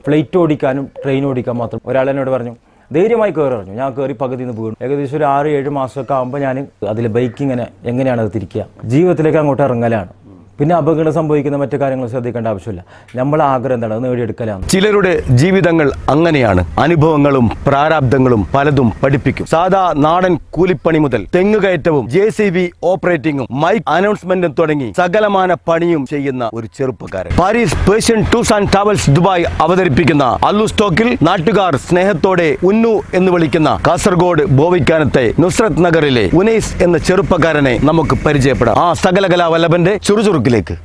Flight ഓടിക്കാനും train ഓടിക്കാൻ മാത്രം ഒരാൾ എന്നോട് പറഞ്ഞു ധൈര്യമായി കയറി പറഞ്ഞു ഞാൻ കയറി പകുതി നിന്ന് വീണു ഏകദേശം ഒരു ആറ് ഏഴ് മാസമൊക്കെ ആകുമ്പോൾ ഞാൻ അതിൽ ബൈക്ക് ഇങ്ങനെ എങ്ങനെയാണ് അത് തിരിക്കുക ജീവിതത്തിലേക്ക് അങ്ങോട്ട് ഇറങ്ങലാണ് പിന്നെ അപകടം സംഭവിക്കുന്ന മറ്റു കാര്യങ്ങൾ ശ്രദ്ധിക്കേണ്ട ആവശ്യമില്ല നമ്മളെ ആഗ്രഹം എന്താണ് അത് നേടിയെടുക്കലാണ് ചിലരുടെ ജീവിതങ്ങൾ അങ്ങനെയാണ് അനുഭവങ്ങളും പ്രാരാബ്ദങ്ങളും പലതും പഠിപ്പിക്കും സാധാ നാടൻ കൂലിപ്പണി മുതൽ തെങ്ങുകയറ്റവും ജെ സി ബി ഓപ്പറേറ്റിംഗും മൈക്ക് അനൗൺസ്മെന്റും തുടങ്ങി സകലമാന പണിയും ചെയ്യുന്ന ഒരു ചെറുപ്പക്കാരൻ Paris Persian tours and travels Dubai അവതരിപ്പിക്കുന്ന അല്ലു സ്റ്റോക്കിൽ നാട്ടുകാർ സ്നേഹത്തോടെ ഉന്നു എന്ന് വിളിക്കുന്ന കാസർഗോഡ് ബോവിക്കാനത്തെ നുസ്രത് നഗറിലെ ഉനൈസ് എന്ന ചെറുപ്പക്കാരനെ നമുക്ക് പരിചയപ്പെടാം ആ സകലകലാ വല്ലഭന്റെ ചുറുചുറുക്കിലേക്ക്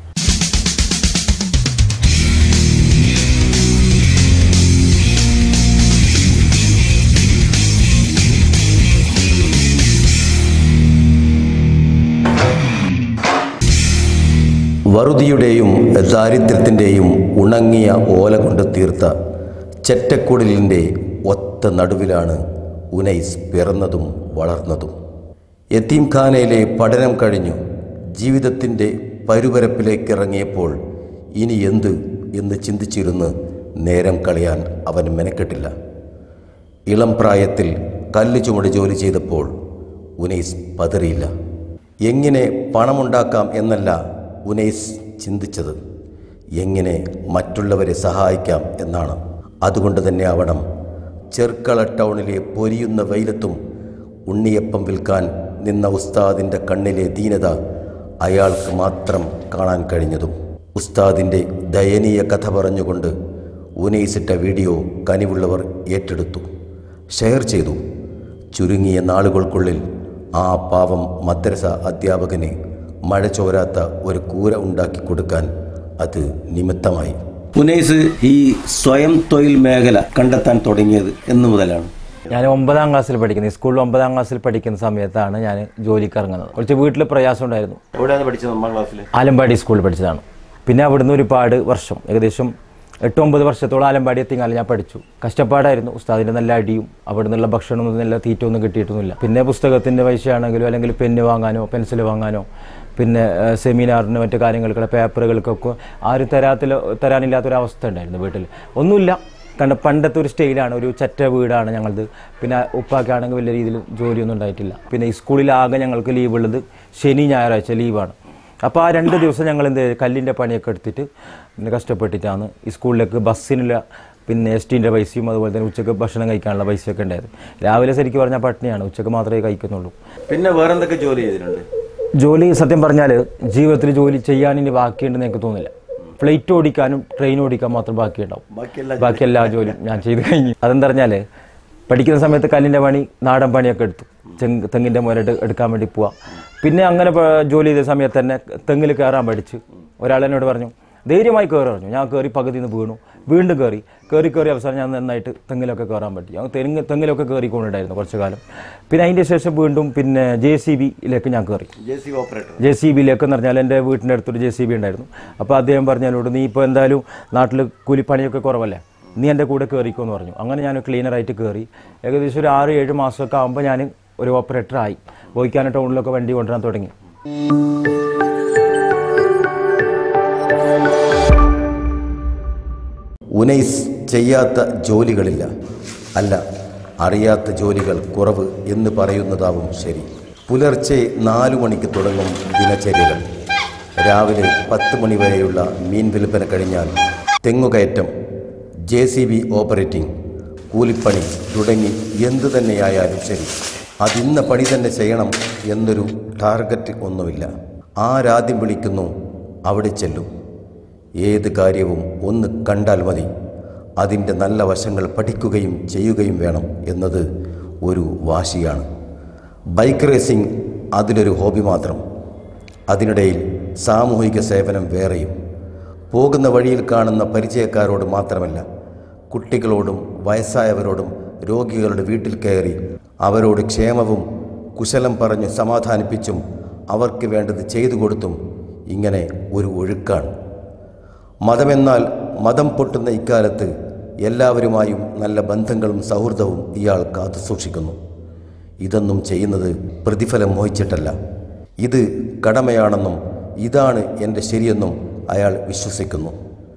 വറുതിയുടെയും ദാരിദ്ര്യത്തിൻ്റെയും ഉണങ്ങിയ ഓല കൊണ്ട് തീർത്ത ചെറ്റക്കുടലിൻ്റെ ഒത്ത നടുവിലാണ് ഉനൈസ് പിറന്നതും വളർന്നതും യത്തീംഖാനയിലെ പഠനം കഴിഞ്ഞു ജീവിതത്തിൻ്റെ പരുപരപ്പിലേക്ക് ഇറങ്ങിയപ്പോൾ ഇനി എന്ത് എന്ന് ചിന്തിച്ചിരുന്ന് നേരം കളയാൻ അവൻ മെനക്കെട്ടില്ല ഇളം പ്രായത്തിൽ കല്ല് ചുമട് ജോലി ചെയ്തപ്പോൾ ഉനൈസ് പതറിയില്ല എങ്ങനെ പണമുണ്ടാക്കാം എന്നല്ല ഉനൈസ് ചിന്തിച്ചത് എങ്ങനെ മറ്റുള്ളവരെ സഹായിക്കാം എന്നാണ് അതുകൊണ്ട് തന്നെ ആവണം ചെർക്കള ടൗണിലെ പൊരിയുന്ന വെയിലത്തും ഉണ്ണിയപ്പം വിൽക്കാൻ നിന്ന ഉസ്താദിൻ്റെ കണ്ണിലെ ദീനത അയാൾക്ക് മാത്രം കാണാൻ കഴിഞ്ഞതും ഉസ്താദിൻ്റെ ദയനീയ കഥ പറഞ്ഞുകൊണ്ട് ഉനൈസിട്ട വീഡിയോ കനിവുള്ളവർ ഏറ്റെടുത്തു ഷെയർ ചെയ്തു ചുരുങ്ങിയ നാളുകൾക്കുള്ളിൽ ആ പാവം മദ്രസ അധ്യാപകന് മഴ ചോരാത്ത ഒരു കൂര ഉണ്ടാക്കി കൊടുക്കാൻ അത് നിമിത്തമായി ഉനൈസ് ഈ സ്വയം തൊഴിൽ മേഖല കണ്ടെത്താൻ തുടങ്ങിയത് എന്ന് മുതലാണ് ഞാൻ ഒമ്പതാം ക്ലാസ്സിൽ പഠിക്കുന്നത് സ്കൂളിൽ ഒമ്പതാം ക്ലാസ്സിൽ പഠിക്കുന്ന സമയത്താണ് ഞാൻ ജോലിക്ക് ഇറങ്ങുന്നത് കുറച്ച് വീട്ടിൽ പ്രയാസം ഉണ്ടായിരുന്നു എവിടെയാണ് പഠിച്ചത് ഒമ്പതാം ക്ലാസ്സിൽ ആലമ്പാടി സ്കൂളിൽ പഠിച്ചതാണ് പിന്നെ അവിടുന്ന് ഒരുപാട് വർഷം ഏകദേശം എട്ട് ഒമ്പത് വർഷത്തോളം ആലമ്പാടി എത്തിങ്ങാലും ഞാൻ പഠിച്ചു കഷ്ടപ്പാടായിരുന്നു ഉസ്താദിൻ്റെ നല്ല അടിയും അവിടെ നിന്നുള്ള ഭക്ഷണമൊന്നും നല്ല തീറ്റ ഒന്നും കിട്ടിയിട്ടൊന്നുമില്ല പിന്നെ പുസ്തകത്തിൻ്റെ പൈസയാണെങ്കിലും അല്ലെങ്കിൽ പെന്ന് വാങ്ങാനോ പെൻസിൽ വാങ്ങാനോ പിന്നെ ഏഹ്, സെമിനാറിന് മറ്റു കാര്യങ്ങൾക്കുള്ള പേപ്പറുകൾക്കൊക്കെ ആരും തരാത്തില്ല തരാനില്ലാത്തൊരവസ്ഥ ഉണ്ടായിരുന്നു വീട്ടിൽ ഒന്നുമില്ല കണ്ട പണ്ടത്തെ ഒരു സ്റ്റൈലാണ് ഒരു ചറ്റ വീടാണ് ഞങ്ങളത് പിന്നെ ഉപ്പാക്കാണെങ്കിൽ വലിയ രീതിയിൽ ജോലിയൊന്നും ഉണ്ടായിട്ടില്ല പിന്നെ ഈ സ്കൂളിലാകെ ഞങ്ങൾക്ക് ലീവ് ഉള്ളത് ശനി ഞായറാഴ്ച ലീവാണ് അപ്പോൾ ആ രണ്ട് ദിവസം ഞങ്ങൾ എന്ത് ചെയ്തു? കല്ലിൻ്റെ പണിയൊക്കെ എടുത്തിട്ട് പിന്നെ കഷ്ടപ്പെട്ടിട്ടാണ് ഈ സ്കൂളിലേക്ക് ബസ്സിനുള്ള പിന്നെ എസ് ടീൻ്റെ പൈസയും അതുപോലെ തന്നെ ഉച്ചക്ക് ഭക്ഷണം കഴിക്കാനുള്ള പൈസയൊക്കെ ഉണ്ടായത് രാവിലെ ശരിക്കും പറഞ്ഞാൽ പട്ടിണിയാണ് ഉച്ചക്ക് മാത്രമേ കഴിക്കുന്നുള്ളൂ പിന്നെ വേറെന്തൊക്കെ ജോലി ചെയ്തിട്ടുണ്ട് ജോലി സത്യം പറഞ്ഞാൽ ജീവിതത്തിൽ ജോലി ചെയ്യാൻ ഇനി ബാക്കിയുണ്ടെന്ന് എനിക്ക് തോന്നുന്നില്ല ഫ്ലൈറ്റ് ഓടിക്കാനും ട്രെയിൻ ഓടിക്കാൻ മാത്രം ബാക്കിയുണ്ടാവും ബാക്കിയെല്ലാം ബാക്കി എല്ലാ ജോലിയും ഞാൻ ചെയ്ത് കഴിഞ്ഞു അതെന്താ പറഞ്ഞാൽ പഠിക്കുന്ന സമയത്ത് കല്ലിൻ്റെ പണി നാടൻ പണിയൊക്കെ എടുത്തു തെങ്ങ് തെങ്ങിൻ്റെ മുരട്ട് എടുക്കാൻ വേണ്ടി പോവാം പിന്നെ അങ്ങനെ പ- ജോലി ചെയ്ത സമയത്ത് തന്നെ തെങ്ങിൽ കയറാൻ പഠിച്ച് ഒരാൾ എന്നോട് പറഞ്ഞു ധൈര്യമായി കയറി പറഞ്ഞു ഞാൻ കയറി പകുതി നിന്ന് വീണു വീണ്ടും കയറി കയറി കയറി അവസാനം ഞാൻ നന്നായിട്ട് തെങ്ങിലൊക്കെ കയറാൻ പറ്റി ഞാൻ തെങ്ങ് തെങ്ങിലൊക്കെ കയറിക്കൊണ്ടുണ്ടായിരുന്നു കുറച്ച് കാലം പിന്നെ അതിൻ്റെ ശേഷം വീണ്ടും പിന്നെ ജെ സി ബിയിലേക്ക് ഞാൻ കയറി J C operator J C ബിയിലേക്ക് എന്ന് പറഞ്ഞാൽ എൻ്റെ വീട്ടിൻ്റെ അടുത്തൊരു ജെ സി ബി ഉണ്ടായിരുന്നു അപ്പോൾ അദ്ദേഹം പറഞ്ഞതിനോട് നീ ഇപ്പോൾ എന്തായാലും നാട്ടിൽ കൂലിപ്പണിയൊക്കെ കുറവല്ലേ നീ എൻ്റെ കൂടെ കയറിക്കോ എന്ന് പറഞ്ഞു അങ്ങനെ ഞാൻ ക്ലീനറായിട്ട് കയറി ഏകദേശം ഒരു ആറ് ഏഴ് മാസമൊക്കെ ആകുമ്പോൾ ഞാൻ ഒരു ഓപ്പറേറ്ററായി ബോയ്ക്കാന ടൗണിലൊക്കെ വണ്ടി കൊണ്ടുവരാൻ തുടങ്ങി ഉനൈസ് ചെയ്യാത്ത ജോലികളില്ല അല്ല അറിയാത്ത ജോലികൾ കുറവ് എന്ന് പറയുന്നതാവും ശരി പുലർച്ചെ നാലു മണിക്ക് തുടങ്ങും ദിനചര്യകൾ രാവിലെ പത്ത് മണി വരെയുള്ള മീൻ വിൽപ്പന കഴിഞ്ഞാൽ തെങ്ങുകയറ്റം ജെ സി ബി ഓപ്പറേറ്റിംഗ് കൂലിപ്പണി തുടങ്ങി എന്തു തന്നെയായാലും ശരി അതിന്ന പണി തന്നെ ചെയ്യണം എന്നൊരു ടാർഗറ്റ് ഒന്നുമില്ല ആരാദ്യം വിളിക്കുന്നു അവിടെ ചെല്ലും ഏത് കാര്യവും ഒന്ന് കണ്ടാൽ മതി അതിൻ്റെ നല്ല വശങ്ങൾ പഠിക്കുകയും ചെയ്യുകയും വേണം എന്നത് ഒരു വാശിയാണ് ബൈക്ക് റേസിംഗ് അതിലൊരു ഹോബി മാത്രം അതിനിടയിൽ സാമൂഹിക സേവനം വേറെയും പോകുന്ന വഴിയിൽ കാണുന്ന പരിചയക്കാരോട് മാത്രമല്ല കുട്ടികളോടും വയസ്സായവരോടും രോഗികളുടെ വീട്ടിൽ കയറി അവരോട് ക്ഷേമവും കുശലം പറഞ്ഞു സമാധാനിപ്പിച്ചും അവർക്ക് വേണ്ടത് ചെയ്തു കൊടുത്തും ഇങ്ങനെ ഒരു ഒഴുക്കാണ് മതമെന്നാൽ മതം പൊട്ടുന്ന ഇക്കാലത്ത് എല്ലാവരുമായും നല്ല ബന്ധങ്ങളും സൗഹൃദവും ഇയാൾ കാത്തു സൂക്ഷിക്കുന്നു ഇതൊന്നും ചെയ്യുന്നത് പ്രതിഫലം മോഹിച്ചിട്ടല്ല ഇത് കടമയാണെന്നും ഇതാണ് എൻ്റെ ശരിയെന്നും അയാൾ വിശ്വസിക്കുന്നു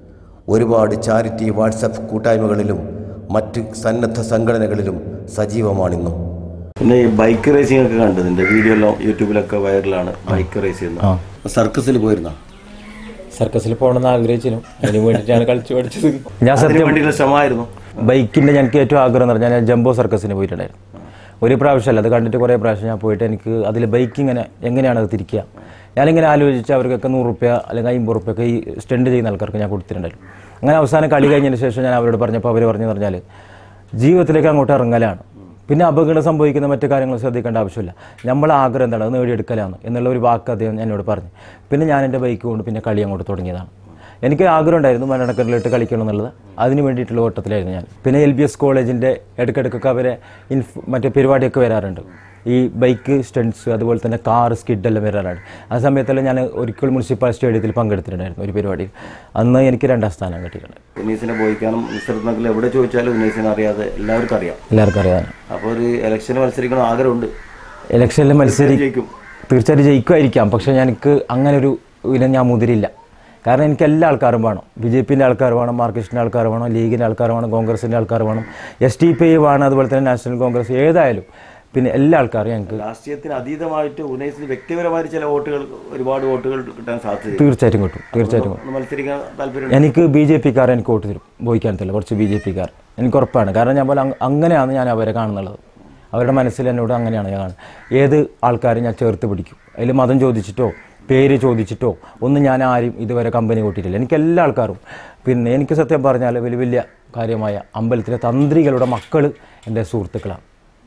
ഒരുപാട് ചാരിറ്റി വാട്സപ്പ് കൂട്ടായ്മകളിലും മറ്റ് സന്നദ്ധ സംഘടനകളിലും സജീവമാണിന്നും പിന്നെ ഈ ബൈക്ക് റേസിംഗ് ഒക്കെ കണ്ടതിന്റെ വീഡിയോ എല്ലാം യൂട്യൂബിലൊക്കെ വൈറലാണ് ബൈക്ക് റേസ് ചെയ്യുന്നത് സർക്കസിൽ പോയിരുന്ന സർക്കസിൽ പോകണമെന്ന് ആഗ്രഹിച്ചിരുന്നു അതിന് വേണ്ടിയിട്ടാണ് കളിച്ചു പഠിച്ചത് ഞാൻ അതിന് സത്യം വേണ്ടിയുള്ള ശ്രമമായിരുന്നു ബൈക്കിൻ്റെ എനിക്ക് ഏറ്റവും ആഗ്രഹം എന്ന് പറഞ്ഞാൽ ഞാൻ ജംബോ സർക്കസിന് പോയിട്ടുണ്ടായിരുന്നു ഒരു പ്രാവശ്യമല്ല അത് കണ്ടിട്ട് കുറേ പ്രാവശ്യം ഞാൻ പോയിട്ട് എനിക്ക് അതിൽ ബൈക്ക് ഇങ്ങനെ എങ്ങനെയാണ് അത് തിരിക്കുക ഞാനിങ്ങനെ ആലോചിച്ച് അവർക്കൊക്കെ നൂറ് റുപ്യ അല്ലെങ്കിൽ അമ്പത് റുപ്യൊക്കെ ഈ സ്റ്റണ്ട് ചെയ്യുന്ന ആൾക്കാർക്ക് ഞാൻ കൊടുത്തിട്ടുണ്ടായിരുന്നു അങ്ങനെ അവസാനം കളി കഴിഞ്ഞതിന് ശേഷം ഞാൻ അവരോട് പറഞ്ഞപ്പോൾ അവർ പറഞ്ഞു പറഞ്ഞാൽ ജീവിതത്തിലേക്ക് അങ്ങോട്ട് ഇറങ്ങലാണ് പിന്നെ അപകടം സംഭവിക്കുന്ന മറ്റു കാര്യങ്ങൾ ശ്രദ്ധിക്കേണ്ട ആവശ്യമില്ല നമ്മളെ ആഗ്രഹം എന്താണ് അത് നേടിയെടുക്കലാണ് എന്നുള്ള ഒരു വാക്ക് അദ്ദേഹം എന്നോട് പറഞ്ഞു പിന്നെ ഞാൻ എൻ്റെ ബൈക്ക് കൊണ്ട് പിന്നെ കളി അങ്ങോട്ട് തുടങ്ങിയതാണ് എനിക്ക് ആഗ്രഹം ഉണ്ടായിരുന്നു മരണക്കടലിട്ട് കളിക്കണം എന്നുള്ളത് അതിന് വേണ്ടിയിട്ടുള്ള ഓട്ടത്തിലായിരുന്നു ഞാൻ പിന്നെ എൽ ബി എസ് കോളേജിൻ്റെ ഇടയ്ക്കിടയ്ക്കൊക്കെ അവരെ ഇൻഫ് മറ്റേ പരിപാടിയൊക്കെ വരാറുണ്ട് ഈ ബൈക്ക് സ്റ്റണ്ട്സ് അതുപോലെ തന്നെ കാർ സ്കിഡെല്ലാം വരാറുണ്ട് ആ സമയത്തെല്ലാം ഞാൻ ഒരിക്കൽ മുനിസിപ്പൽ സ്റ്റേഡിയത്തിൽ പങ്കെടുത്തിട്ടുണ്ടായിരുന്നു ഒരു പരിപാടിയിൽ അന്ന് എനിക്ക് രണ്ടാം സ്ഥാനം കിട്ടിയിട്ടുണ്ട് ഉന്നീസിനെ പോയിക്കാനും മിസ്റ്റർ എവിടെ ചോദിച്ചാലും ഉന്നീസിനെ അറിയാതെ എല്ലാവർക്കും അറിയാം എല്ലാവർക്കും അറിയാം അപ്പോൾ ഒരു ഇലക്ഷന് മത്സരിക്കണം ആഗ്രഹമുണ്ട് ഇലക്ഷനിൽ മത്സരി ജയിക്കും തീർച്ചയായിട്ടും ജയിക്കുമായിരിക്കാം പക്ഷേ എനിക്ക് അങ്ങനെ ഒരു ഇതിന് ഞാൻ മുതിരില്ല കാരണം എനിക്ക് എല്ലാ ആൾക്കാരും വേണം ബി ജെ പിൻ്റെ ആൾക്കാർ വേണം മാർക്സിസ്റ്റിൻ്റെ ആൾക്കാർ വേണം ലീഗിൻ്റെ ആൾക്കാർ വേണം കോൺഗ്രസിൻ്റെ ആൾക്കാർ വേണം എസ് ടി പി വേണം അതുപോലെ തന്നെ നാഷണൽ കോൺഗ്രസ് ഏതായാലും പിന്നെ എല്ലാ ആൾക്കാരും ഞങ്ങൾക്ക് രാഷ്ട്രീയത്തിന് അതീതമായിട്ട് ഉന്നയിച്ചിന് വ്യക്തിപരമായിട്ട് ചില വോട്ടുകൾ ഒരുപാട് വോട്ടുകൾ കിട്ടാൻ സാധ്യത തീർച്ചയായിട്ടും കിട്ടും തീർച്ചയായിട്ടും കിട്ടും മത്സരിക്കാൻ താല്പര്യം എനിക്ക് ബി ജെ പിക്കാർ എനിക്ക് വോട്ട് തരും ബോയിക്കാനത്തില്ല കുറച്ച് ബി ജെ പിക്കാർ എനിക്ക് ഉറപ്പാണ് കാരണം ഞാൻ പോലെ അങ്ങ- അങ്ങനെയാണ് ഞാൻ അവരെ കാണുന്നുള്ളത് അവരുടെ മനസ്സിൽ എന്നോട് അങ്ങനെയാണ് ഞാൻ കാണുന്നത് ഏത് ആൾക്കാരും ഞാൻ ചേർത്ത് പിടിക്കും അതിൽ മതം ചോദിച്ചിട്ടോ പേര് ചോദിച്ചിട്ടോ ഒന്നും ഞാൻ ആരും ഇതുവരെ കമ്പനി കൂട്ടിയിട്ടില്ല എനിക്ക് എല്ലാ ആൾക്കാരും പിന്നെ എനിക്ക് സത്യം പറഞ്ഞാൽ വലിയ വലിയ കാര്യമായ അമ്പലത്തിലെ തന്ത്രികളുടെ മക്കൾ എൻ്റെ സുഹൃത്തുക്കളാണ്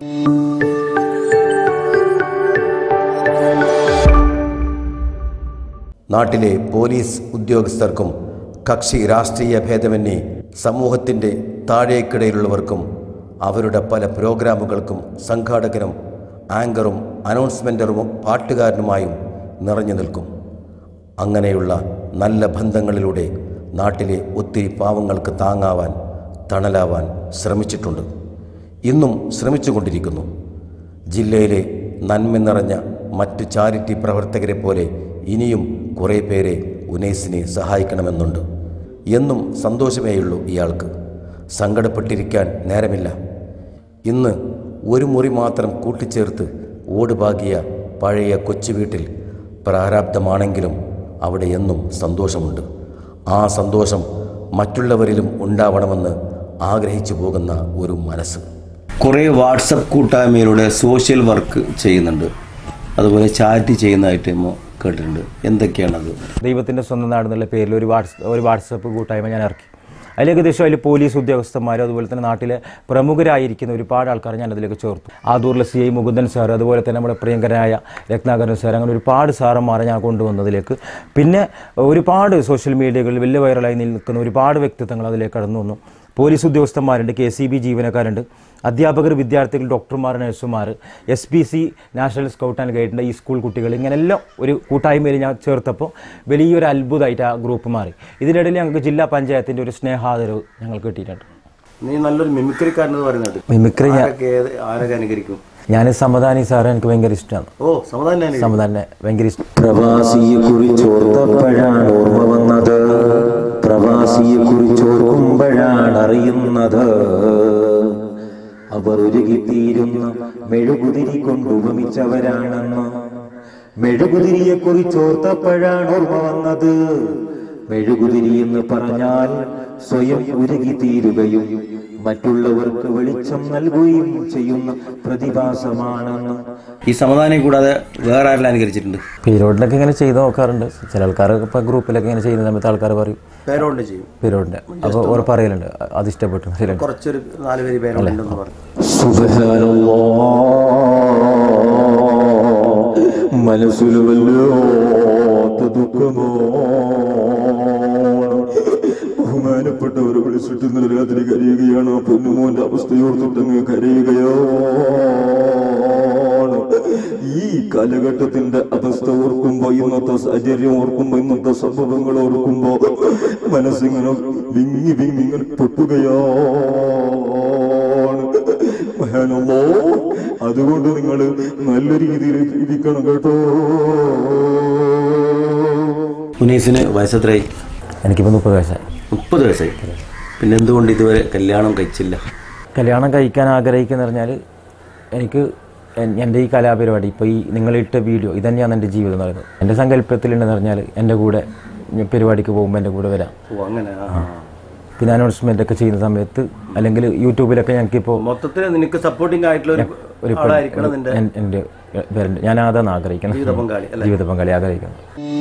നാട്ടിലെ പോലീസ് ഉദ്യോഗസ്ഥർക്കും കക്ഷി രാഷ്ട്രീയ ഭേദമന്യേ സമൂഹത്തിൻ്റെ താഴേക്കിടയിലുള്ളവർക്കും അവരുടെ പല പ്രോഗ്രാമുകൾക്കും സംഘാടകനും ആങ്കറും അനൗൺസ്മെൻറ്ററും പാട്ടുകാരനുമായും നിറഞ്ഞു നിൽക്കും അങ്ങനെയുള്ള നല്ല ബന്ധങ്ങളിലൂടെ നാട്ടിലെ ഒത്തിരി പാവങ്ങൾക്ക് താങ്ങാവാൻ തണലാവാൻ ശ്രമിച്ചിട്ടുണ്ട് ഇന്നും ശ്രമിച്ചുകൊണ്ടിരിക്കുന്നു ജില്ലയിലെ നന്മ നിറഞ്ഞ മറ്റു ചാരിറ്റി പ്രവർത്തകരെ പോലെ ഇനിയും കുറേ പേരെ ഉനൈസിനെ സഹായിക്കണമെന്നുണ്ട് എന്നും സന്തോഷമേയുള്ളൂ ഇയാൾക്ക് സങ്കടപ്പെട്ടിരിക്കാൻ നേരമില്ല ഇന്ന് ഒരു മുറി മാത്രം കൂട്ടിച്ചേർത്ത് ഓടുപാകിയ പഴയ കൊച്ചു വീട്ടിൽ പ്രാരാബ്ധമാണെങ്കിലും അവിടെ എന്നും സന്തോഷമുണ്ട് ആ സന്തോഷം മറ്റുള്ളവരിലും ഉണ്ടാവണമെന്ന് ആഗ്രഹിച്ചു പോകുന്ന ഒരു മനസ്സ് കുറേ വാട്സപ്പ് കൂട്ടായ്മയിലൂടെ സോഷ്യൽ വർക്ക് ചെയ്യുന്നുണ്ട് അതുപോലെ ചാരിറ്റി ചെയ്യുന്നതായിട്ട് നമ്മൾ കേട്ടിട്ടുണ്ട് എന്തൊക്കെയാണത് ദൈവത്തിൻ്റെ സ്വന്തം നാട് എന്നുള്ള പേരിൽ ഒരു വാട്സ് ഒരു വാട്സപ്പ് കൂട്ടായ്മ ഞാൻ ഇറക്കി അതിൽ ഏകദേശം അതിൽ പോലീസ് ഉദ്യോഗസ്ഥന്മാരും അതുപോലെ തന്നെ നാട്ടിലെ പ്രമുഖരായിരിക്കുന്ന ഒരുപാട് ആൾക്കാരെ ഞാൻ അതിലേക്ക് ചേർത്തു ആദൂറിലെ സി ഐ മുകുന്ദൻ സാർ അതുപോലെ തന്നെ നമ്മുടെ പ്രിയങ്കരനായ രത്നാകരൻ സാർ അങ്ങനെ ഒരുപാട് സാറന്മാരെ ഞാൻ കൊണ്ടുവന്നതിലേക്ക് പിന്നെ ഒരുപാട് സോഷ്യൽ മീഡിയകളിൽ വലിയ വൈറലായി നിൽക്കുന്ന ഒരുപാട് വ്യക്തിത്വങ്ങൾ അതിലേക്ക് കടന്നു വന്നു പോലീസ് ഉദ്യോഗസ്ഥന്മാരുണ്ട് കെ സി ബി ജീവനക്കാരുണ്ട് അധ്യാപകർ വിദ്യാർത്ഥികൾ ഡോക്ടർമാർ നഴ്സുമാർ S P C national scout and ഗൈഡിൻ്റെ ഈ സ്കൂൾ കുട്ടികൾ ഇങ്ങനെല്ലാം ഒരു കൂട്ടായ്മയിൽ ഞാൻ ചേർത്തപ്പോൾ വലിയൊരു അത്ഭുതമായിട്ട് ആ ഗ്രൂപ്പ് മാറി ഇതിനിടയിൽ ഞങ്ങൾക്ക് ജില്ലാ പഞ്ചായത്തിൻ്റെ ഒരു സ്നേഹാദരവ് ഞങ്ങൾക്ക് കിട്ടിയിട്ടുണ്ട് നീ നല്ലൊരു മിമിക്രിക്കാരനെന്ന് പറയുന്നുണ്ട് മിമിക്രി ഞാൻ ആരൊക്കെ ഏത് ആരൊക്കെ അനുകരിക്കും ഞാൻ സമദാനി സാറെ എനിക്ക് ഭയങ്കര ഇഷ്ടമാണ് ഓ സമാധാനം അനുകരിക്കും. സമദാനെ ഭയങ്കര ഇഷ്ടം പ്രവാസിയെ കുറിച്ചോർത്തപ്പോഴാണ് ഓർമ്മ വന്നത് പ്രവാസിയെ കുറിച്ചോർക്കുമ്പോഴാണ് അറിയുന്നത് അവർ ഉരുകിത്തീരുന്ന മെഴുകുതിരി കൊണ്ടുപമിച്ചവരാണെന്ന് മെഴുകുതിരിയെ കുറിച്ചോർത്തപ്പോഴാണ് ഓർമ്മ വന്നത് മെഴുകുതിരി എന്ന് പറഞ്ഞാൽ സ്വയം ഉരുകിത്തീരുകയും മറ്റുള്ളവർക്ക് വെളിച്ചം നൽകുകയും ചെയ്യുന്ന പ്രതിഭാസമാണെന്ന് ഈ സമാധാനം കൂടാതെ വേറെ ആരെല്ലാം അനുകരിച്ചിട്ടുണ്ട് പീരോഡിലൊക്കെ ഇങ്ങനെ ചെയ്ത് നോക്കാറുണ്ട് ചില ആൾക്കാർ ഇപ്പോൾ ഗ്രൂപ്പിലൊക്കെ ഇങ്ങനെ ചെയ്യുന്ന സമയത്ത് ആൾക്കാർ പറയും പേരോണ്ട് ചെയ്യും പീരോഡിൻ്റെ അപ്പോൾ ഓർ പറയലുണ്ട് അത് ഇഷ്ടപ്പെട്ടു ശരിയാണ് കുറച്ചൊരു നാല് പേര് പേരോണ്ടെന്ന് പറഞ്ഞു സുബ്ഹാനല്ലാഹ് മനസ്സിൽ വല്ലാത്ത ദുഃഖമോ ബഹുമാനപ്പെട്ടവരെ വിളിച്ചിട്ട് ഇന്നലെ രാത്രി കരയുകയാണ് ആ പൊന്നുമോന്റെ അവസ്ഥയോർത്തിട്ടങ്ങ് കരയുകയോ ഈ കാലഘട്ടത്തിന്റെ അവസ്ഥ ഓർക്കുമ്പോ ഇന്നത്തെ സാഹചര്യം ഓർക്കുമ്പോ ഇന്നത്തെ സംഭവങ്ങൾ ഓർക്കുമ്പോ മനസ്സിങ്ങനെ വിങ്ങി വിങ്ങി ഇങ്ങനെ പൊട്ടുകയാണ് മഹാനല്ലോ അതുകൊണ്ട് നിങ്ങൾ നല്ല രീതിയിൽ ഇരിക്കണം കേട്ടോ മുനീസിന് വയസ്സെത്രയായി എനിക്കിപ്പോൾ മുപ്പത് വയസ്സായി മുപ്പത് വയസ്സായി പിന്നെ എന്തുകൊണ്ട് ഇതുവരെ കല്യാണം കഴിച്ചില്ല കല്യാണം കഴിക്കാൻ ആഗ്രഹിക്കുന്ന പറഞ്ഞാൽ എനിക്ക് എൻ- എൻ്റെ ഈ കലാപരിപാടി ഇപ്പോൾ ഈ നിങ്ങളിട്ട വീഡിയോ ഇതന്നെയാണ് എൻ്റെ ജീവിതം എന്ന് പറയുന്നത് എൻ്റെ സങ്കല്പത്തിലുണ്ടെന്ന് പറഞ്ഞാൽ എൻ്റെ കൂടെ ഞാൻ പരിപാടിക്ക് പോകുമ്പോൾ എൻ്റെ കൂടെ വരാം ഓ അങ്ങനെ പിന്നെ അനൗൺസ്മെൻ്റ് ഒക്കെ ചെയ്യുന്ന സമയത്ത് അല്ലെങ്കിൽ യൂട്യൂബിലൊക്കെ ഞങ്ങൾക്കിപ്പോൾ മൊത്തത്തിൽ നിനക്ക് സപ്പോർട്ടിംഗ് ആയിട്ടുള്ള ഒരു ഒരു ആളായിരിക്കണം നിന്റെ എൻ- എൻ്റെ പേരൻ്റ് ഞാൻ അതാണ് ആഗ്രഹിക്കുന്നത് ജീവിത പങ്കാളി അല്ലേ ജീവിത പങ്കാളി ആഗ്രഹിക്കുന്നത്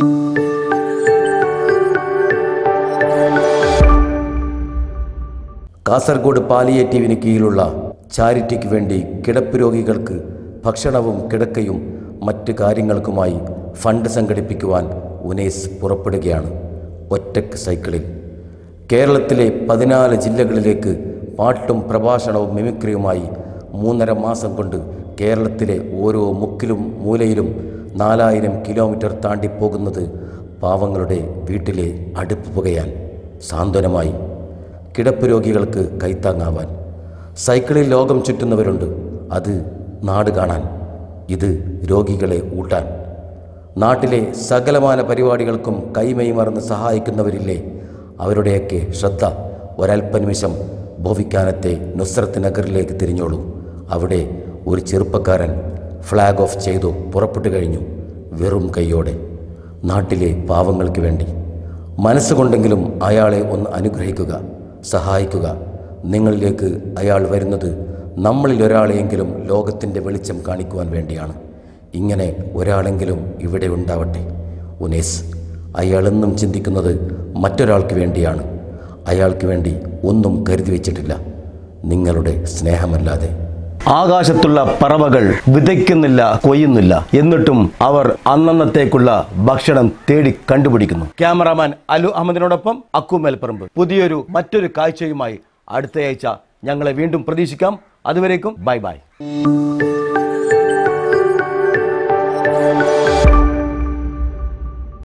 കാസർഗോഡ് പാലിയേറ്റീവിന് കീഴിലുള്ള ചാരിറ്റിക്ക് വേണ്ടി കിടപ്പ് രോഗികൾക്ക് ഭക്ഷണവും കിടക്കയും മറ്റ് കാര്യങ്ങൾക്കുമായി ഫണ്ട് സംഘടിപ്പിക്കുവാൻ ഉനൈസ് പുറപ്പെടുകയാണ് ഒറ്റക്ക് സൈക്കിളിൽ കേരളത്തിലെ പതിനാല് ജില്ലകളിലേക്ക് പാട്ടും പ്രഭാഷണവും മിമിക്രിയുമായി മൂന്നര മാസം കൊണ്ട് കേരളത്തിലെ ഓരോ മുക്കിലും മൂലയിലും നാലായിരം കിലോമീറ്റർ താണ്ടി പോകുന്നത് പാവങ്ങളുടെ വീട്ടിലെ അടുപ്പ് പുകയാൻ സാന്ത്വനമായി കിടപ്പ് രോഗികൾക്ക് കൈത്താങ്ങാവാൻ സൈക്കിളിൽ ലോകം ചുറ്റുന്നവരുണ്ട് അത് നാട് കാണാൻ ഇത് രോഗികളെ ഊട്ടാൻ നാട്ടിലെ സകലമാന പരിപാടികൾക്കും കൈമൈ മറന്ന് സഹായിക്കുന്നവരില്ലേ അവരുടെയൊക്കെ ശ്രദ്ധ ഒരൽപ്പനിമിഷം ഭോവിക്കാനത്തെ നുസ്രത്ത് നഗറിലേക്ക് തിരിഞ്ഞോളൂ അവിടെ ഒരു ചെറുപ്പക്കാരൻ ഫ്ലാഗ് ഓഫ് ചെയ്തു പുറപ്പെട്ടു കഴിഞ്ഞു വെറും കൈയോടെ നാട്ടിലെ പാവങ്ങൾക്ക് വേണ്ടി മനസ്സുകൊണ്ടെങ്കിലും അയാളെ ഒന്ന് അനുഗ്രഹിക്കുക സഹായിക്കുക നിങ്ങളിലേക്ക് അയാൾ വരുന്നത് നമ്മളിൽ ഒരാളെയെങ്കിലും ലോകത്തിൻ്റെ വെളിച്ചം കാണിക്കുവാൻ വേണ്ടിയാണ് ഇങ്ങനെ ഒരാളെങ്കിലും ഇവിടെ ഉണ്ടാവട്ടെ ഉനേസ് അയാളെന്നും ചിന്തിക്കുന്നത് മറ്റൊരാൾക്ക് വേണ്ടിയാണ് അയാൾക്ക് വേണ്ടി ഒന്നും കരുതി വച്ചിട്ടില്ല നിങ്ങളുടെ സ്നേഹമല്ലാതെ ആകാശത്തുള്ള പറവകൾ വിതയ്ക്കുന്നില്ല കൊയ്യുന്നില്ല എന്നിട്ടും അവർ അന്നന്നത്തേക്കുള്ള ഭക്ഷണം തേടി കണ്ടുപിടിക്കുന്നു ക്യാമറാമാൻ അലു അഹമ്മദിനോടൊപ്പം അക്കു മേൽപ്പറമ്പ് പുതിയൊരു മറ്റൊരു കാഴ്ചയുമായി അടുത്തയാഴ്ച ഞങ്ങളെ വീണ്ടും പ്രതീക്ഷിക്കാം അതുവരേക്കും ബൈ ബൈ